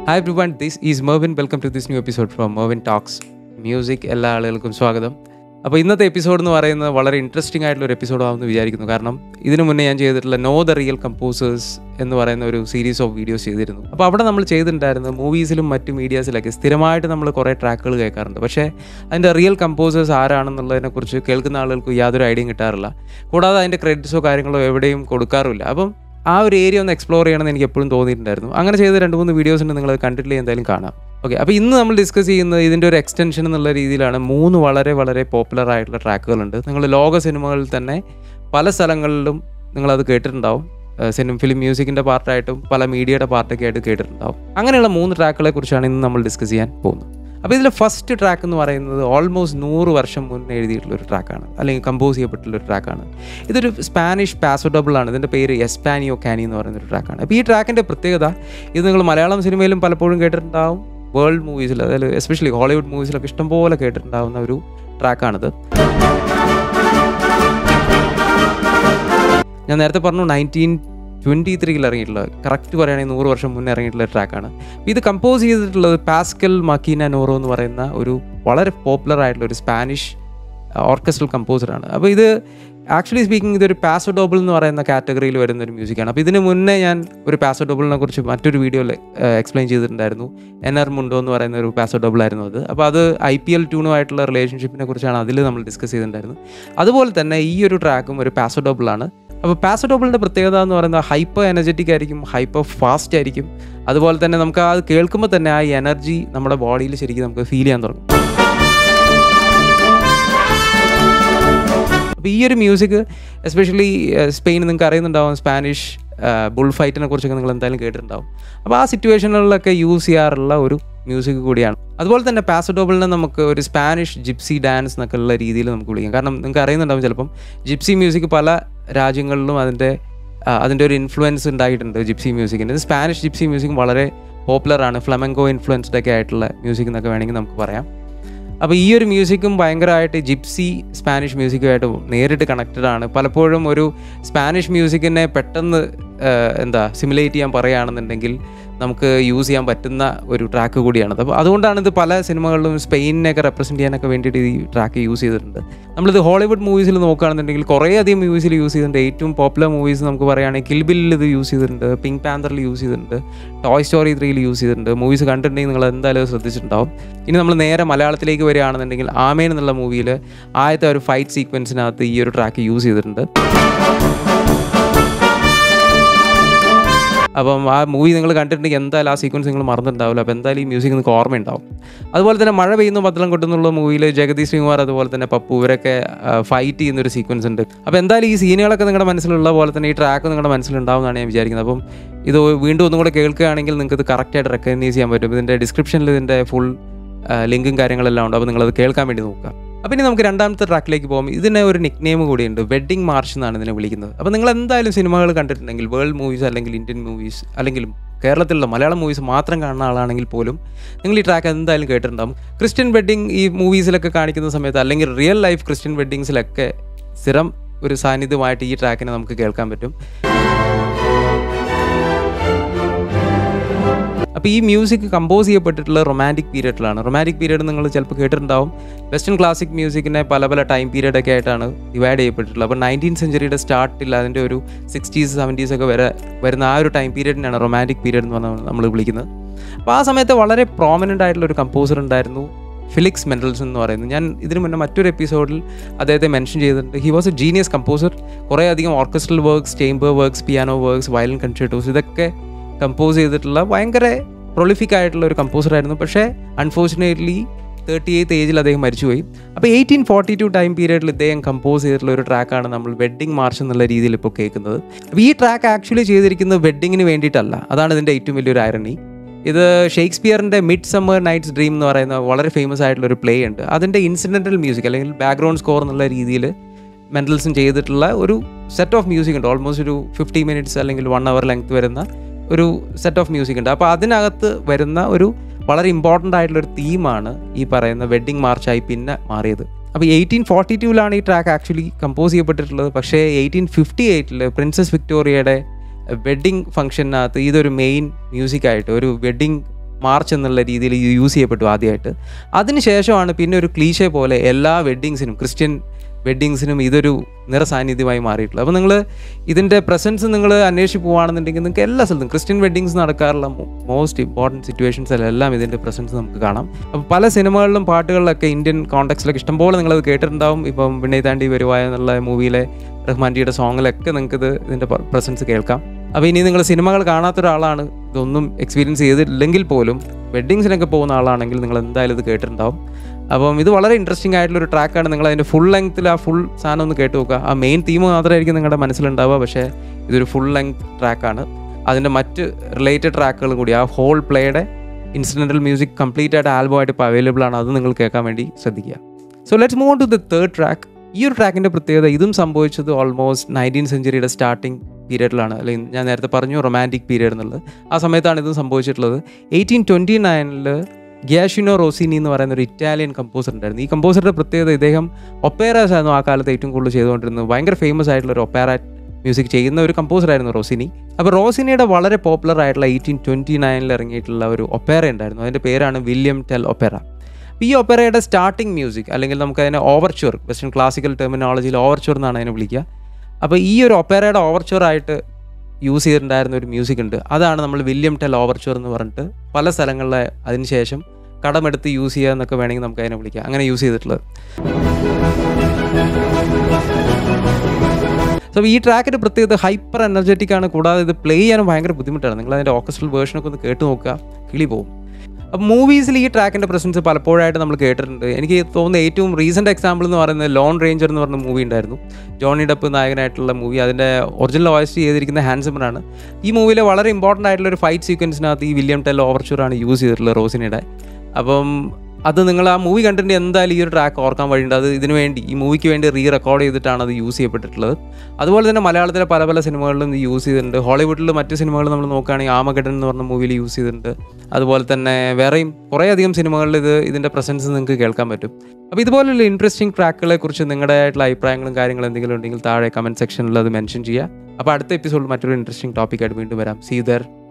hi everyone this is Mervin welcome to this new episode from Mervin talks music എല്ലാ ആളുകൾക്കും സ്വാഗതം അപ്പോൾ ഇന്നത്തെ എപ്പിസോഡ് എന്ന് പറയുന്നത് വളരെ ഇൻട്രസ്റ്റിംഗ് ആയിട്ടുള്ള ഒരു എപ്പിസോഡ് ആവുമെന്ന് വിചാരിക്കുന്നു കാരണം ഇതിനു മുന്നേ ഞാൻ ചെയ്തിട്ടുള്ള നോ ദ റിയൽ കമ്പോസേഴ്സ് എന്ന് പറയുന്ന ഒരു സീരീസ് ഓഫ് വീഡിയോസ് ചെയ്തിരുന്നു അപ്പോൾ അവിടെ നമ്മൾ ചെയ്തിട്ടുണ്ടായിരുന്നത് മൂവീസിലും മറ്റു മീഡിയാസിലൊക്കെ സ്ഥിരമായിട്ട് നമ്മൾ കുറേ ട്രാക്കുകൾ കേൾക്കാറുണ്ട് പക്ഷേ അതിൻ്റെ റിയൽ കമ്പോസേഴ്സ് ആരാണെന്നുള്ളതിനെക്കുറിച്ച് കേൾക്കുന്ന ആളുകൾക്ക് യാതൊരു ഐഡിയയും കിട്ടാറില്ല കൂടാതെ അതിൻ്റെ ക്രെഡിറ്റ്സോ കാര്യങ്ങളോ എവിടെയും കൊടുക്കാറുമില്ല അപ്പം ആ ഒരു ഏരിയ ഒന്ന് എക്സ്പ്ലോർ ചെയ്യണമെന്ന് എനിക്ക് എപ്പോഴും തോന്നിയിട്ടുണ്ടായിരുന്നു അങ്ങനെ ചെയ്ത രണ്ട് മൂന്ന് വീഡിയോസ് ഉണ്ട് നിങ്ങൾ കണ്ടിട്ടില്ല എന്തായാലും കാണാം ഓക്കെ അപ്പോൾ ഇന്ന് നമ്മൾ ഡിസ്കസ് ചെയ്യുന്നത് ഇതിൻ്റെ ഒരു എക്സ്റ്റൻഷൻ എന്നുള്ള രീതിയിലാണ് മൂന്ന് വളരെ വളരെ പോപ്പുലർ ആയിട്ടുള്ള ട്രാക്കുകളുണ്ട് നിങ്ങൾ ലോക സിനിമകളിൽ തന്നെ പല സ്ഥലങ്ങളിലും നിങ്ങളത് കേട്ടിട്ടുണ്ടാവും സിനിമ ഫിലിം മ്യൂസിക്കിൻ്റെ പാർട്ടായിട്ടും പല മീഡിയയുടെ പാർട്ടൊക്കെ ആയിട്ട് കേട്ടിട്ടുണ്ടാവും അങ്ങനെയുള്ള മൂന്ന് ട്രാക്കുകളെ കുറിച്ചാണ് ഇന്ന് നമ്മൾ ഡിസ്കസ് ചെയ്യാൻ പോകുന്നത് അപ്പോൾ ഇതിൽ ഫസ്റ്റ് ട്രാക്ക് എന്ന് പറയുന്നത് ഓൾമോസ്റ്റ് നൂറ് വർഷം മുന്നേ എഴുതിയിട്ടുള്ള ഒരു ട്രാക്കാണ് അല്ലെങ്കിൽ കമ്പോസ് ചെയ്യപ്പെട്ടുള്ള ഒരു ട്രാക്കാണ് ഇതൊരു സ്പാനിഷ് പാസോഡബിൾ ആണ് ഇതിൻ്റെ പേര് എസ്പാനിയോ കാനി എന്ന് പറയുന്ന ഒരു ട്രാക്കാണ് അപ്പോൾ ഈ ട്രാക്കിൻ്റെ പ്രത്യേകത ഇത് നിങ്ങൾ മലയാളം സിനിമയിലും പലപ്പോഴും കേട്ടിട്ടുണ്ടാവും വേൾഡ് മൂവീസിൽ അതായത് എസ്പെഷ്യലി ഹോളിവുഡ് മൂവീസിലൊക്കെ ഇഷ്ടംപോലെ കേട്ടിട്ടുണ്ടാവുന്ന ഒരു ട്രാക്കാണിത് ഞാൻ നേരത്തെ പറഞ്ഞു നയൻറ്റീൻ ട്വൻറ്റി ത്രീയിൽ ഇറങ്ങിയിട്ടുള്ള കറക്റ്റ് പറയുകയാണെങ്കിൽ നൂറ് വർഷം മുന്നേ ഇറങ്ങിയിട്ടുള്ള ട്രാക്കാണ് ഇത് കമ്പോസ് ചെയ്തിട്ടുള്ളത് പാസ്കൽ മക്കീന നോറോ എന്ന് പറയുന്ന ഒരു വളരെ പോപ്പുലർ ആയിട്ടുള്ള ഒരു സ്പാനിഷ് ഓർക്കസ്ട്രൽ കമ്പോസറാണ് അപ്പോൾ ഇത് ആക്ച്വലി സ്പീക്കിംഗ് ഇതൊരു പാസോഡോബിൾ എന്ന് പറയുന്ന കാറ്റഗറിയിൽ വരുന്ന ഒരു മ്യൂസിക്കാണ് അപ്പോൾ ഇതിന് മുന്നേ ഞാൻ ഒരു പാസോഡോബിളിനെ കുറിച്ച് മറ്റൊരു വീഡിയോയിൽ എക്സ്പ്ലെയിൻ ചെയ്തിട്ടുണ്ടായിരുന്നു എൻആർ മുണ്ടോ എന്ന് പറയുന്ന ഒരു പാസോഡോബിൾ ആയിരുന്നു അത് അപ്പോൾ അത് ഐ പി എൽ ട്യൂണുമായിട്ടുള്ള റിലേഷൻഷിപ്പിനെ കുറിച്ചാണ് അതിൽ നമ്മൾ ഡിസ്കസ് ചെയ്തിട്ടുണ്ടായിരുന്നു അതുപോലെ തന്നെ ഈ ഒരു ട്രാക്കും ഒരു പാസോഡോബിൾ ആണ് അപ്പോൾ പാസോഡോബിളിൻ്റെ പ്രത്യേകത എന്ന് പറയുന്നത് ഹൈപ്പർ എനർജറ്റിക് ആയിരിക്കും ഹൈപ്പർ ഫാസ്റ്റ് ആയിരിക്കും അതുപോലെ തന്നെ നമുക്ക് അത് കേൾക്കുമ്പോൾ തന്നെ ആ എനർജി നമ്മുടെ ബോഡിയിൽ ശരിക്കും നമുക്ക് ഫീൽ ചെയ്യാൻ തുടങ്ങും അപ്പോൾ ഈ ഒരു മ്യൂസിക് എസ്പെഷ്യലി സ്പെയിൻ നിങ്ങൾക്ക് അറിയുന്നുണ്ടാവും സ്പാനിഷ് ബുൾ ഫൈറ്റിനെ കുറിച്ചൊക്കെ നിങ്ങൾ എന്തായാലും കേട്ടിട്ടുണ്ടാവും അപ്പോൾ ആ സിറ്റുവേഷനുകളിലൊക്കെ യൂസ് ചെയ്യാറുള്ള ഒരു മ്യൂസിക് കൂടിയാണ് അതുപോലെ തന്നെ പാസഡോബിളിനെ നമുക്ക് ഒരു സ്പാനിഷ് ജിപ്സി ഡാൻസ് എന്നൊക്കെ ഉള്ള രീതിയിൽ നമുക്ക് വിളിക്കാം കാരണം നിങ്ങൾക്ക് അറിയുന്നുണ്ടാവും ചിലപ്പം ജിപ്സി മ്യൂസിക് പല രാജ്യങ്ങളിലും അതിൻ്റെ അതിൻ്റെ ഒരു ഇൻഫ്ലുവൻസ് ഉണ്ടായിട്ടുണ്ട് ജിപ്സി മ്യൂസിക്കിൻ്റെ ഇത് സ്പാനിഷ് ജിപ്സി മ്യൂസിക് വളരെ പോപ്പുലറാണ് ഫ്ലമെങ്കോ ഇൻഫ്ലുവൻസ്ഡ് ഒക്കെ ആയിട്ടുള്ള മ്യൂസിക് എന്നൊക്കെ വേണമെങ്കിൽ നമുക്ക് പറയാം അപ്പോൾ ഈ ഒരു മ്യൂസിക്കും ഭയങ്കരമായിട്ട് ജിപ്സി സ്പാനിഷ് മ്യൂസിക്കുമായിട്ട് നേരിട്ട് കണക്റ്റഡ് ആണ് പലപ്പോഴും ഒരു സ്പാനിഷ് മ്യൂസിക്കിനെ പെട്ടെന്ന് എന്താ സിമുലേറ്റ് ചെയ്യാൻ പറയുകയാണെന്നുണ്ടെങ്കിൽ നമുക്ക് യൂസ് ചെയ്യാൻ പറ്റുന്ന ഒരു ട്രാക്ക് കൂടിയാണത് അപ്പോൾ അതുകൊണ്ടാണ് ഇത് പല സിനിമകളിലും സ്പെയിനിനെയൊക്കെ റെപ്രസെൻറ്റ് ചെയ്യാനൊക്കെ വേണ്ടിയിട്ട് ഈ ട്രാക്ക് യൂസ് ചെയ്തിട്ടുണ്ട് നമ്മളിത് ഹോളിവുഡ് മൂവീസിൽ നോക്കുകയാണെന്നുണ്ടെങ്കിൽ കുറേ അധികം മൂവീസിൽ യൂസ് ചെയ്തിട്ടുണ്ട് ഏറ്റവും പോപ്പുലർ മൂവീസ് നമുക്ക് പറയുകയാണെങ്കിൽ കിൽബില്ലിൽ ഇത് യൂസ് ചെയ്തിട്ടുണ്ട് പിങ്ക് പാന്തറിൽ യൂസ് ചെയ്തിട്ടുണ്ട് ടോയ് സ്റ്റോറി ത്രീയിൽ യൂസ് ചെയ്തിട്ടുണ്ട് മൂവീസ് കണ്ടിട്ടുണ്ടെങ്കിൽ നിങ്ങൾ എന്തായാലും ശ്രദ്ധിച്ചിട്ടുണ്ടാവും ഇനി നമ്മൾ നേരെ മലയാളത്തിലേക്ക് വരികയാണെന്നുണ്ടെങ്കിൽ ആമേൻ എന്നുള്ള മൂവിയിൽ ആദ്യത്തെ ഒരു ഫൈറ്റ് സീക്വൻസിനകത്ത് ഈ ഒരു ട്രാക്ക് യൂസ് ചെയ്തിട്ടുണ്ട് അപ്പം ആ മൂവി നിങ്ങൾ കണ്ടിട്ടുണ്ടെങ്കിൽ എന്തായാലും ആ സീക്വൻസ് നിങ്ങൾ മറന്നിട്ടുണ്ടാവില്ല അപ്പോൾ എന്തായാലും ഈ മ്യൂസിക് നിങ്ങൾക്ക് ഓർമ്മയുണ്ടാവും അതുപോലെ തന്നെ മഴ പെയ്യുന്ന പത്തളം കൊട്ടുന്നുള്ള മൂവിയിൽ ജഗതി ശ്രീകുമാർ അതുപോലെ തന്നെ പപ്പു ഇവരൊക്കെ ഫൈറ്റ് ചെയ്യുന്ന ഒരു സീക്വൻസ് ഉണ്ട് അപ്പോൾ എന്തായാലും ഈ സീനുകളൊക്കെ നിങ്ങളുടെ മനസ്സിലുള്ള പോലെ തന്നെ ഈ ട്രാക്ക് നിങ്ങളുടെ മനസ്സിലുണ്ടാവുമെന്നാണ് ഞാൻ വിചാരിക്കുന്നത് അപ്പം ഇത് വീണ്ടും ഒന്നും കൂടെ കേൾക്കുകയാണെങ്കിൽ നിങ്ങൾക്ക് ഇത് കറക്റ്റായിട്ട് റെക്കഗ്നൈസ് ചെയ്യാൻ പറ്റും ഇതിൻ്റെ ഡിസ്ക്രിപ്ഷനിൽ ഇതിൻ്റെ ഫുൾ ലിങ്കും കാര്യങ്ങളെല്ലാം ഉണ്ട് അപ്പോൾ നിങ്ങളത് കേൾക്കാൻ വേണ്ടി നോക്കുക അപ്പോൾ ഇനി നമുക്ക് രണ്ടാമത്തെ ട്രാക്കിലേക്ക് പോകും ഇതിന് ഒരു നിക് നെയിം കൂടിയുണ്ട് വെഡ്ഡിംഗ് മാർച്ച് എന്നാണ് ഇതിനെ വിളിക്കുന്നത് അപ്പോൾ നിങ്ങൾ എന്തായാലും സിനിമകൾ കണ്ടിട്ടുണ്ടെങ്കിൽ വേൾഡ് മൂവീസ് അല്ലെങ്കിൽ ഇന്ത്യൻ മൂവീസ് അല്ലെങ്കിൽ കേരളത്തിലുള്ള മലയാളം മൂവീസ് മാത്രം കാണുന്ന ആളാണെങ്കിൽ പോലും നിങ്ങൾ ഈ ട്രാക്ക് എന്തായാലും കേട്ടിട്ടുണ്ടാവും ക്രിസ്ത്യൻ വെഡ്ഡിങ് ഈ മൂവീസിലൊക്കെ കാണിക്കുന്ന സമയത്ത് അല്ലെങ്കിൽ റിയൽ ലൈഫ് ക്രിസ്ത്യൻ വെഡ്ഡിങ്സിലൊക്കെ സ്ഥിരം ഒരു സാന്നിധ്യമായിട്ട് ഈ ട്രാക്കിനെ നമുക്ക് കേൾക്കാൻ പറ്റും അപ്പോൾ ഈ മ്യൂസിക് കമ്പോസ് ചെയ്യപ്പെട്ടിട്ടുള്ള റൊമാൻറ്റിക് പീരിയഡിലാണ് റൊമാൻറ്റിക് പീരിയഡ് നിങ്ങൾ ചിലപ്പോൾ കേട്ടിട്ടുണ്ടാവും വെസ്റ്റേൺ ക്ലാസിക് മ്യൂസിക്കിനെ പല പല ടൈം പീരിയഡ് ഒക്കെ ആയിട്ടാണ് ഡിവൈഡ് ചെയ്യപ്പെട്ടിട്ടുള്ളത് അപ്പോൾ നയൻറ്റീൻ സെഞ്ചുറിയുടെ സ്റ്റാർട്ടിൽ അതിൻ്റെ ഒരു സിക്സ്റ്റീസ് സെവൻറ്റീസ് ഒക്കെ വരെ വരുന്ന ആ ഒരു ടൈം പീരിയഡിനാണ് റൊമാൻറ്റിക് പീരിയഡ് എന്ന് പറഞ്ഞാൽ നമ്മൾ വിളിക്കുന്നത് അപ്പോൾ ആ സമയത്ത് വളരെ പ്രോമിനൻ്റ് ആയിട്ടുള്ള ഒരു കമ്പോസർ ഉണ്ടായിരുന്നു ഫിലിക്സ് മെൻഡൽസൺ എന്ന് പറയുന്നത് ഞാൻ ഇതിനു മുന്നേ മറ്റൊരു എപ്പിസോഡിൽ അദ്ദേഹത്തെ മെൻഷൻ ചെയ്തിട്ടുണ്ട് he was a genius composer കുറേ അധികം orchestral works chamber works piano works violin concertos ഇതൊക്കെ കമ്പോസ് ചെയ്തിട്ടുള്ള ഭയങ്കര പ്രൊളിഫിക് ആയിട്ടുള്ള ഒരു കമ്പോസറായിരുന്നു പക്ഷേ അൺഫോർച്ചുനേറ്റ്ലി തേർട്ടി എയ്ത്ത് ഏജിൽ അദ്ദേഹം മരിച്ചുപോയി അപ്പോൾ എയ്റ്റീൻ ഫോർട്ടി ടു ടൈം പീരീഡിൽ ഇദ്ദേഹം കമ്പോസ് ചെയ്തിട്ടുള്ള ഒരു ട്രാക്കാണ് നമ്മൾ വെഡ്ഡിംഗ് മാർച്ച് എന്നുള്ള രീതിയിൽ ഇപ്പോൾ കേൾക്കുന്നത് അപ്പോൾ ഈ ട്രാക്ക് ആക്ച്വലി ചെയ്തിരിക്കുന്നത് വെഡ്ഡിങ്ങിന് വേണ്ടിയിട്ടല്ല അതാണ് ഇതിൻ്റെ ഏറ്റവും വലിയൊരു ഐറണി ഇത് ഷേക്സ്പിയറിൻ്റെ മിഡ് സമ്മർ നൈറ്റ്സ് ഡ്രീം എന്ന് പറയുന്ന വളരെ ഫേമസ് ആയിട്ടുള്ള ഒരു പ്ലേ ഉണ്ട് അതിൻ്റെ ഇൻസിഡൻറ്റൽ മ്യൂസിക് അല്ലെങ്കിൽ ബാക്ക്ഗ്രൗണ്ട് സ്കോർ എന്നുള്ള രീതിയിൽ മെൻഡൽസൺ ചെയ്തിട്ടുള്ള ഒരു സെറ്റ് ഓഫ് മ്യൂസിക് ഉണ്ട് ഓൾമോസ്റ്റ് ഒരു ഫിഫ്റ്റി മിനിറ്റ്സ് അല്ലെങ്കിൽ വൺ അവർ ലെങ്ത് വരുന്ന ഒരു സെറ്റ് ഓഫ് മ്യൂസിക് ഉണ്ട് അപ്പോൾ അതിനകത്ത് വരുന്ന ഒരു വളരെ ഇമ്പോർട്ടൻ്റ് ആയിട്ടുള്ള ഒരു തീമാണ് ഈ പറയുന്ന വെഡ്ഡിങ് മാർച്ചായി പിന്നെ മാറിയത് അപ്പോൾ എയ്റ്റീൻ ഫോർട്ടി ടൂവിലാണ് ഈ ട്രാക്ക് ആക്ച്വലി കമ്പോസ് ചെയ്യപ്പെട്ടിട്ടുള്ളത് പക്ഷേ എയ്റ്റീൻ ഫിഫ്റ്റി എയ്റ്റിൽ പ്രിൻസസ് വിക്ടോറിയയുടെ വെഡ്ഡിങ് ഫംഗ്ഷനകത്ത് ഇതൊരു മെയിൻ മ്യൂസിക്കായിട്ട് ഒരു വെഡ്ഡിങ് മാർച്ച് എന്നുള്ള രീതിയിൽ യൂസ് ചെയ്യപ്പെട്ടു ആദ്യമായിട്ട് അതിനുശേഷമാണ് പിന്നെ ഒരു ക്ലീശ പോലെ എല്ലാ വെഡ്ഡിങ്സിനും ക്രിസ്ത്യൻ വെഡ്ഡിങ്സിനും ഇതൊരു നിറസാന്നിധ്യമായി മാറിയിട്ടുള്ളത് അപ്പോൾ നിങ്ങൾ ഇതിൻ്റെ പ്രസൻസ് നിങ്ങൾ അന്വേഷിച്ച് പോവുകയാണെന്നുണ്ടെങ്കിൽ നിങ്ങൾക്ക് എല്ലാ സ്ഥലത്തും ക്രിസ്ത്യൻ വെഡ്ഡിങ്സ് നടക്കാറുള്ള മോസ്റ്റ് ഇമ്പോർട്ടൻറ്റ് സിറ്റുവേഷൻസിലെല്ലാം ഇതിൻ്റെ പ്രസൻസ് നമുക്ക് കാണാം അപ്പോൾ പല സിനിമകളിലും പാട്ടുകളിലൊക്കെ ഇന്ത്യൻ കോണ്ടക്സിലൊക്കെ ഇഷ്ടംപോലെ നിങ്ങളത് കേട്ടിട്ടുണ്ടാവും ഇപ്പം വിണ്ണை താണ്ടി വരുവായ എന്നുള്ള മൂവിയിലെ റഹ്മാൻജിയുടെ സോങ്ങിലൊക്കെ നിങ്ങൾക്കിത് ഇതിൻ്റെ പ്രസൻസ് കേൾക്കാം അപ്പോൾ ഇനി നിങ്ങൾ സിനിമകൾ കാണാത്ത ഒരാളാണ് ഇതൊന്നും എക്സ്പീരിയൻസ് ചെയ്തിട്ടില്ലെങ്കിൽ പോലും വെഡ്ഡിങ്സിനൊക്കെ പോകുന്ന ആളാണെങ്കിൽ നിങ്ങൾ എന്തായാലും ഇത് കേട്ടിട്ടുണ്ടാവും അപ്പം ഇത് വളരെ ഇൻട്രസ്റ്റിംഗ് ആയിട്ടുള്ള ഒരു ട്രാക്കാണ് നിങ്ങൾ അതിൻ്റെ ഫുൾ ലെങ്ത്തിൽ ആ ഫുൾ സാധനം ഒന്ന് കേട്ട് നോക്കുക ആ മെയിൻ തീം മാത്രമായിരിക്കും നിങ്ങളുടെ മനസ്സിലുണ്ടാവുക പക്ഷേ ഇതൊരു ഫുൾ ലെങ്ത് ട്രാക്കാണ് അതിൻ്റെ മറ്റ് റിലേറ്റഡ് ട്രാക്കുകളും കൂടി ആ ഹോൾ പ്ലേയുടെ ഇൻസിഡൻറ്റൽ മ്യൂസിക് കംപ്ലീറ്റ് ആയിട്ട് ആൽബമായിട്ട് ഇപ്പോൾ അവൈലബിൾ ആണ് അത് നിങ്ങൾ കേൾക്കാൻ വേണ്ടി ശ്രദ്ധിക്കുക so let's move to the third track ഈ ഒരു ട്രാക്കിൻ്റെ പ്രത്യേകത ഇതും സംഭവിച്ചത് ഓൾമോസ്റ്റ് നയൻറ്റീൻ സെഞ്ചുറിയുടെ സ്റ്റാർട്ടിംഗ് പീരീഡിലാണ് അല്ലെങ്കിൽ ഞാൻ നേരത്തെ പറഞ്ഞു റൊമാൻറ്റിക് പീരീഡ് എന്നുള്ളത് ആ സമയത്താണ് ഇതും സംഭവിച്ചിട്ടുള്ളത് എയ്റ്റീൻ ട്വൻറ്റി നയനിൽ ഗ്യാഷിനോ റോസിനി എന്ന് പറയുന്ന ഒരു ഇറ്റാലിയൻ കമ്പോസർ ഉണ്ടായിരുന്നു ഈ കമ്പോസറുടെ പ്രത്യേകത ഇദ്ദേഹം ഒപ്പേറാസ് ആയിരുന്നു ആ കാലത്ത് ഏറ്റവും കൂടുതൽ ചെയ്തുകൊണ്ടിരുന്നത് ഭയങ്കര ഫേമസ് ആയിട്ടുള്ള ഒരു ഒപ്പേറ മ്യൂസിക് ചെയ്യുന്ന ഒരു കമ്പോസറായിരുന്നു റോസിനി അപ്പോൾ റോസിനിയുടെ വളരെ പോപ്പുലർ ആയിട്ടുള്ള എയ്റ്റീൻ ട്വൻറ്റി നയനിൽ ഇറങ്ങിയിട്ടുള്ള ഒരു ഒപ്പേറ ഉണ്ടായിരുന്നു അതിൻ്റെ പേരാണ് വില്യം ടെൽ ഒപ്പേറ ഈ ഒപ്പേറയുടെ സ്റ്റാർട്ടിംഗ് മ്യൂസിക് അല്ലെങ്കിൽ നമുക്ക് അതിനെ ഓവർച്യൂർ വെസ്റ്റേൺ ക്ലാസിക്കൽ ടെർമിനോളജിയിൽ ഓവർച്യൂർ എന്നാണ് അതിനെ വിളിക്കുക അപ്പോൾ ഈ ഒരു ഒപ്പേറയുടെ ഓവർച്യൂറായിട്ട് യൂസ് ചെയ്തിട്ടുണ്ടായിരുന്ന ഒരു മ്യൂസിക് ഉണ്ട് അതാണ് നമ്മൾ വില്യം ടെൽ ഓവർച്യൂർ എന്ന് പറഞ്ഞിട്ട് പല സ്ഥലങ്ങളിലെ അതിനുശേഷം കടമെടുത്ത് യൂസ് ചെയ്യുക എന്നൊക്കെ വേണമെങ്കിൽ നമുക്ക് അതിനെ വിളിക്കാം അങ്ങനെ യൂസ് ചെയ്തിട്ടുള്ളത് സോ ഈ ട്രാക്കിൻ്റെ പ്രത്യേകത ഹൈപ്പർ എനർജറ്റിക് ആണ് കൂടാതെ ഇത് പ്ലേ ചെയ്യാനും ഭയങ്കര ബുദ്ധിമുട്ടാണ് നിങ്ങൾ അതിൻ്റെ ഓർക്കസ്ട്രൽ വേർഷനൊക്കെ ഒന്ന് കേട്ട് നോക്കുക കിളി പോകും അപ്പം മൂവീസിൽ ഈ ട്രാക്കിൻ്റെ പ്രസൻസ് പലപ്പോഴായിട്ട് നമ്മൾ കേട്ടിട്ടുണ്ട് എനിക്ക് തോന്നുന്ന ഏറ്റവും റീസെൻറ്റ് എക്സാമ്പിൾ എന്ന് പറയുന്നത് ലോൺ റേഞ്ചർ എന്ന് പറഞ്ഞ മൂവി ഉണ്ടായിരുന്നു ജോണി ഡപ്പ് നായകനായിട്ടുള്ള മൂവി അതിൻ്റെ ഒറിജിനൽ വോയിസ് ചെയ്തിരിക്കുന്ന ഹാൻസമറാണ് ഈ മൂവിയിലെ വളരെ ഇമ്പോർട്ടൻ്റ് ആയിട്ടുള്ള ഒരു ഫൈറ്റ് സീക്വൻസിനകത്ത് ഈ വില്യം ടെൽ ഓവർച്ചൂറാണ് യൂസ് ചെയ്തിട്ടുള്ളത് റോസിനിയുടെ അപ്പം അത് നിങ്ങൾ ആ മൂവി കണ്ടിട്ട് എന്തായാലും ഈ ഒരു ട്രാക്ക് ഓർക്കാൻ വഴിയുണ്ട് അത് ഇതിനു വേണ്ടി ഈ മൂവിക്ക് വേണ്ടി റീ റെക്കോർഡ് ചെയ്തിട്ടാണ് അത് യൂസ് ചെയ്യപ്പെട്ടിട്ടുള്ളത് അതുപോലെ തന്നെ മലയാളത്തിലെ പല പല സിനിമകളിലും ഇത് യൂസ് ചെയ്തിട്ടുണ്ട് ഹോളിവുഡിൽ മറ്റ് സിനിമകൾ നമ്മൾ നോക്കുകയാണെങ്കിൽ ആമഗഡൻ എന്ന് പറഞ്ഞ മൂവിയിൽ യൂസ് ചെയ്തിട്ടുണ്ട് അതുപോലെ തന്നെ വേറെയും കുറേ അധികം സിനിമകളിൽ ഇത് ഇതിൻ്റെ പ്രസൻസ് നിങ്ങൾക്ക് കേൾക്കാൻ പറ്റും അപ്പോൾ ഇതുപോലുള്ള ഇൻട്രസ്റ്റിംഗ് ട്രാക്കുകളെ കുറിച്ച് നിങ്ങളുടെ ആയിട്ടുള്ള അഭിപ്രായങ്ങളും കാര്യങ്ങളും എന്തെങ്കിലും ഉണ്ടെങ്കിൽ താഴെ കമൻറ്റ് സെക്ഷനിൽ അത് മെൻഷൻ ചെയ്യുക അപ്പോൾ അടുത്ത എപ്പിസോഡിൽ മറ്റൊരു ഇൻട്രസ്റ്റിംഗ് ടോപ്പിക്കായിട്ട് വീണ്ടും വരാം സീ ദർ